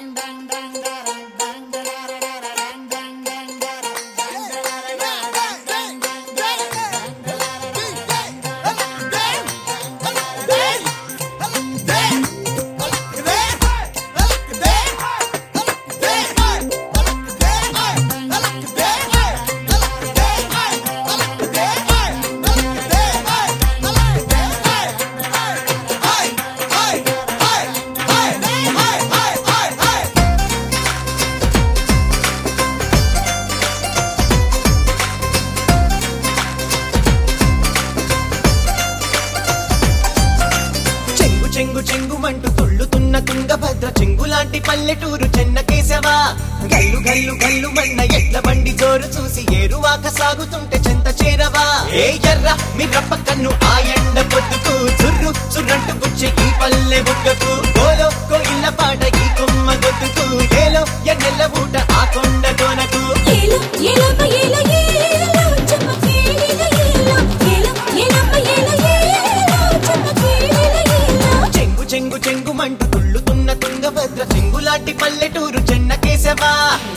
చెంగు చెంగు చెంగుమంటూ తుళ్ళుతున్న తుంగభద్ర చెంగులాంటి పల్లెటూరు చెన్న కేశవా గల్లు గల్లు గల్లు మన్న ఎడ్ల బండి జోరు చూసి ఏరువాక సాగుతుంటే చెంత చేరవా ఏ ఎర్ర మిర్రప్ప కన్ను ఆ ఎండ పొద్దుకు చుర్రు చుర్రంటు గుచ్చే ఈ పల్లె బుగ్గకు గోలో కోయిల్ల పాట ఈ కొమ్మ గొద్దుకు ఏలో ఎన్నెల్ల ఊట ఆ కొండ కోనకు ఏలో ఏలమ్మ ఏలో ఏలో చెమ్మకేలిల ఏలో ఏలో ఏలమ్మ ఏలో ఏలో చెమ్మకేలిల ఏలో చెంగు చెంగు చెంగుమంటూ తుళ్ళుతున్న తుంగభద్ర చెంగులాంటి పల్లెటూరు చెన్న కేశవా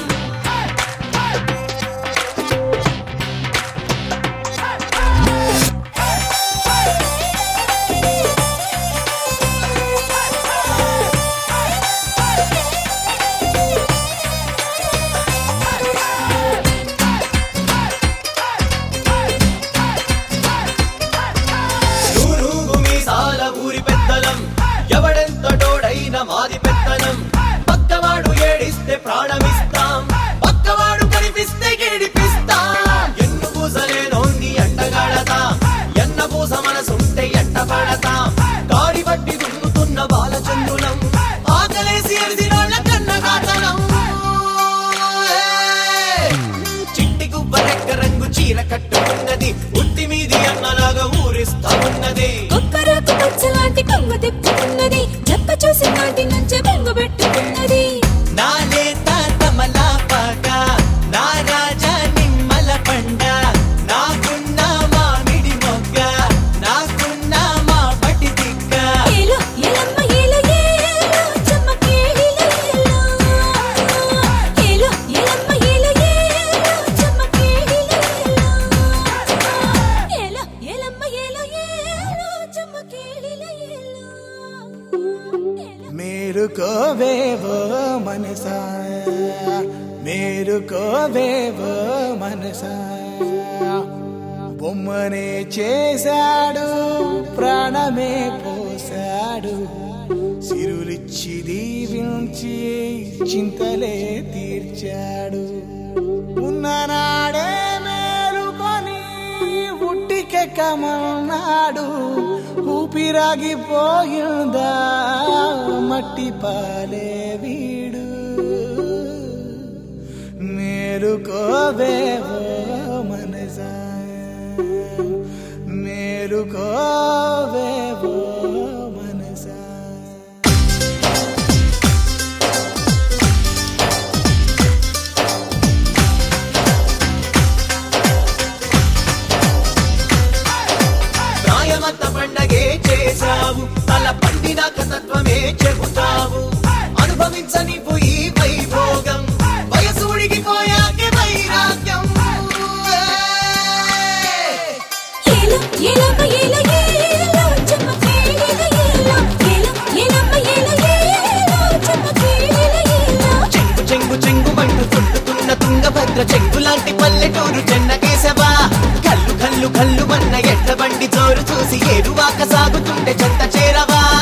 నూనూగు మీసాల ఊరి పెద్దలం ఎవడెంత డోడైన మాది పెత్తనం పక్కవాడు ఏడిస్తే ప్రాణమిస్తాం పక్కవాడు కనిపిస్తే గేడిపిస్తాం ఎన్ను పూసలేనోన్ని ఎంటగాడతాం ఎన్న పూస మనసుంటే ఎంట పడతాం గాడి బట్టి దున్నుతున్న బాలచంద్రులం ఆకలేసి ఎరిసినోళ్ళ కన్నగాటలం చిట్టి గుబ్బరెక్క రంగు చీర కట్టుకున్నది ఉట్టి మీది అన్నలాగా ఊరిస్తా ఉన్నది కొక్కరాకు పచ్చలాంటి కొంగు తిప్పుకున్నది చెక్క చూసి నాటి నుంచే బొంగు పెట్టుకున్నది నా లేత తమలాపాక నా రాజా నిమ్మల పండ నాకున్న మామిడి మొగ్గ నాకున్న మా పటి తిక్క ఏలో ఏలమ్మ ఏలో ఏలో చెమ్మకేలిల ఏలో ఏలో ఏలమ్మ ఏలో ఏలో చెమ్మకేలిల ఏలో ఏలో ఏలమ్మ ఏలో ఏలో చెమ్మకేలిల ఏలో మేలుకోవేవో మనసా మేలుకోవేవో మనసా బొమ్మనే చేశాడు ప్రాణమే పోశాడు సిరులిచ్చి దీవించి చింతలే తీర్చాడు ఉన్ననాడే మేలుకొని ఉట్టికెక్కమన్నాడు ఊపిరాగిపోయిందా మట్టి పాలే వీడు మేలుకోవేవో మనసా మేలుకోవేవో మనసా ప్రాయమంత పండగే చేశావు తల పండినాక తత్వమే చెబుతావు అనుభవించనివ్వు ఈ వైభోగం వయసు ఉడిగిపోయాకే వైరాగ్యం ఏలో ఏలమ్మ ఏలో ఏలో చెమ్మకేలిల ఏలో ఏలో ఏలమ్మ ఏలో ఏలో చెమ్మకేలిల ఏలో చెంగు చెంగు చెంగు మంటూ తుట్టుతున్న తుంగభద్ర చెంగులాంటి పల్లెటూరు చెన్న కేశవా కల్లు కల్లు కల్లు మన్న ఎడ్ల బండి జోరు చూసి ఏరువాక సాగుతుంటే చెత్త చేరవా